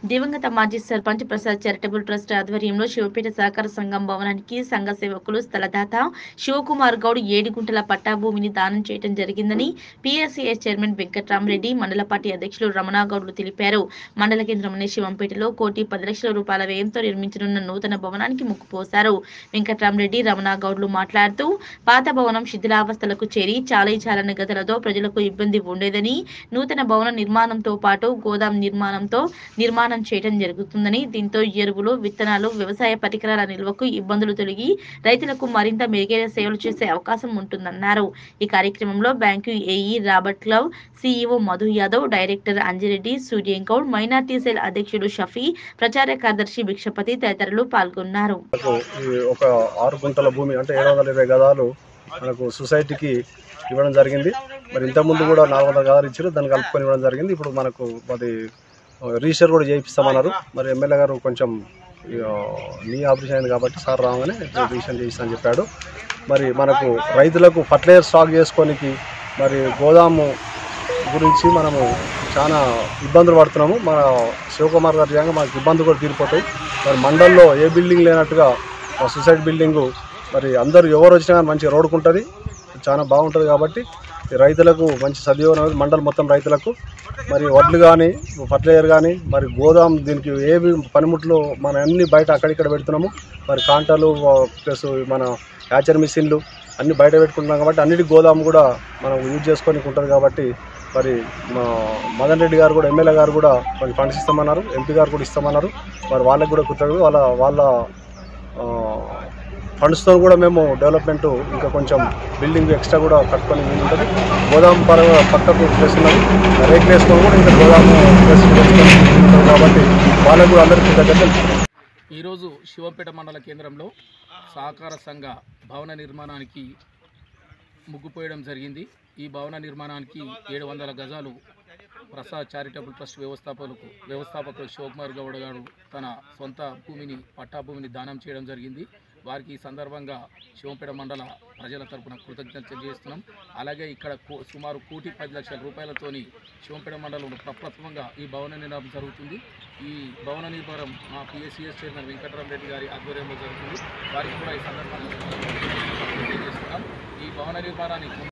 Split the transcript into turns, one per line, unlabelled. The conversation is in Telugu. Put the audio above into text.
దివంగత మాజీ సర్పంచ్ ప్రసాద్ చారిటబుల్ ట్రస్ట్ ఆధ్వర్యంలో శివపేట సహకార సంఘం భవనానికి సంఘ సేవకులు స్థలదాత శివకుమార్ గౌడ్ ఏడుగుంటల పట్టాభూమిని దానం చేయడం జరిగిందని పిఎస్సిఎస్ చైర్మన్ వెంకట్రామరెడ్డి మండల పార్టీ అధ్యక్షులు రమణాగౌడ్లు తెలిపారు మండల కేంద్రమైన శివంపేటలో కోటి పది లక్షల రూపాయల వ్యయంతో నిర్మించనున్న నూతన భవనానికి ముక్కు పోశారు వెంకట్రామరెడ్డి రమణాగౌడ్లు మాట్లాడుతూ పాత భవనం శిథిలావస్థలకు చేరి చాలీ చాలని గదులతో ప్రజలకు ఇబ్బంది ఉండేదని నూతన భవన నిర్మాణంతో పాటు గోదాం నిర్మాణంతో నిర్మాణం చేయడం జరుగుతుందని దీంతో ఎరువులు విత్తనాలు వ్యవసాయ పరికరాల నిల్వకు ఇబ్బందులు తొలగి రైతులకు మరింత మెరుగైన సేవలు చేసే అవకాశం ఉంటుందన్నారు ఈ కార్యక్రమంలో bank AE Robert Clive CEO Madhu Yadav director Anjireddy Suryam Goud minority cell అధ్యక్షుడు షఫీ ప్రచార కార్యదర్శి భిక్షపతి తదితరులు పాల్గొన్నారు
మనకు ఈ ఒక ఆరు గుంటల భూమి అంటే ఏడు వందల ఇరవై గదాలు మనకు సొసైటీకి ఇవ్వడం జరిగింది మరి ఇంతకుముందు కూడా నాలుగు వందల గదాలు ఇచ్చారు దాన్ని కలుపుకొని ఇవ్వడం జరిగింది ఇప్పుడు మనకు అది రిజిస్టర్ కూడా చేయిస్తామన్నారు మరి ఎమ్మెల్యే గారు కొంచెం ఇక నీ ఆపరేషన్ అయింది కాబట్టి సార్ రాగానే రిజిస్టర్ చేయిస్తామని చెప్పాడు మరి మనకు రైతులకు ఫర్టిలైజర్ స్టాక్ చేసుకోనికి మరి గోదాము గురించి మనము చాలా ఇబ్బందులు పడుతున్నాము మన శివకుమార్ గారి విధంగా మనకు ఇబ్బందులు కూడా తీరిపోతాయి మరి మండల్లో ఏ బిల్డింగ్ లేనట్టుగా మా సొసైటీ బిల్డింగు మరి అందరూ ఎవరు వచ్చినా కానీ మంచిగా రోడ్డుకుంటుంది చాలా బాగుంటుంది కాబట్టి ఈ రైతులకు మంచి సద్వినియోగం అనేది మండలం మొత్తం రైతులకు మరి వడ్లు కానీ ఫర్టిలైజర్ కానీ మరి గోదాం దీనికి ఏవి పనిముట్లు మన అన్ని బయట అక్కడిక్కడ పెడుతున్నాము మరి కాంటాలు ప్లస్ మన హ్యాచర్ మిషన్లు అన్ని బయట పెట్టుకుంటున్నాం కాబట్టి అన్నిటి గోదాం కూడా మనం యూజ్ చేసుకోనికి ఉంటుంది కాబట్టి మరి మా మదన్ రెడ్డి గారు కూడా ఎమ్మెల్యే గారు కూడా కొంచెం ఫండ్స్ ఇస్తామన్నారు ఎంపీ గారు కూడా ఇస్తామన్నారు మరి వాళ్ళకి కూడా కృతజ్ఞత వాళ్ళ వాళ్ళ ఆ, ఫండ్స్తో కూడా మేము డెవలప్మెంట్ ఇంకా కొంచెం బిల్డింగ్ ఎక్స్ట్రా కూడా కట్టుకొని వీలు ఉంటుంది గోదాం పర పక్కకు ప్లేస్ ఉన్నది రేక్ వేసుకొని కూడా ఇంకా గోదాం ప్లేస్ పెంచుకొని ఉంటుంది కాబట్టి వాళ్ళకు కూడా అందరికీ కృతజ్ఞతలు
ఈరోజు శివంపేట మండల కేంద్రంలో సహకార సంఘ భవన నిర్మాణానికి ముగ్గుపోయడం జరిగింది ఈ భవన నిర్మాణానికి ఏడు వందల గజాలు ప్రసాద్ చారిటబుల్ ట్రస్ట్ వ్యవస్థాపకులకు వ్యవస్థాపకులు శివకుమార్ గౌడ్ గారు తన సొంత భూమిని పట్టా భూమిని దానం చేయడం జరిగింది వారికి ఈ సందర్భంగా శివంపేట మండల ప్రజల తరపున కృతజ్ఞత తెలియజేస్తున్నాం అలాగే ఇక్కడ కో- సుమారు కోటి పది లక్షల రూపాయలతోని శివంపేట మండలంలో ప్రప్రథమంగా ఈ భవన నిర్మాణం జరుగుతుంది ఈ భవన నిర్మాణం మా పిఎస్సిఎస్ చైర్మన్ వెంకటరామరెడ్డి గారి ఆధ్వర్యంలో జరుగుతుంది వారికి కూడా ఈ సందర్భంగా తెలియజేస్తున్నాం ఈ భవన నిర్మాణాన్ని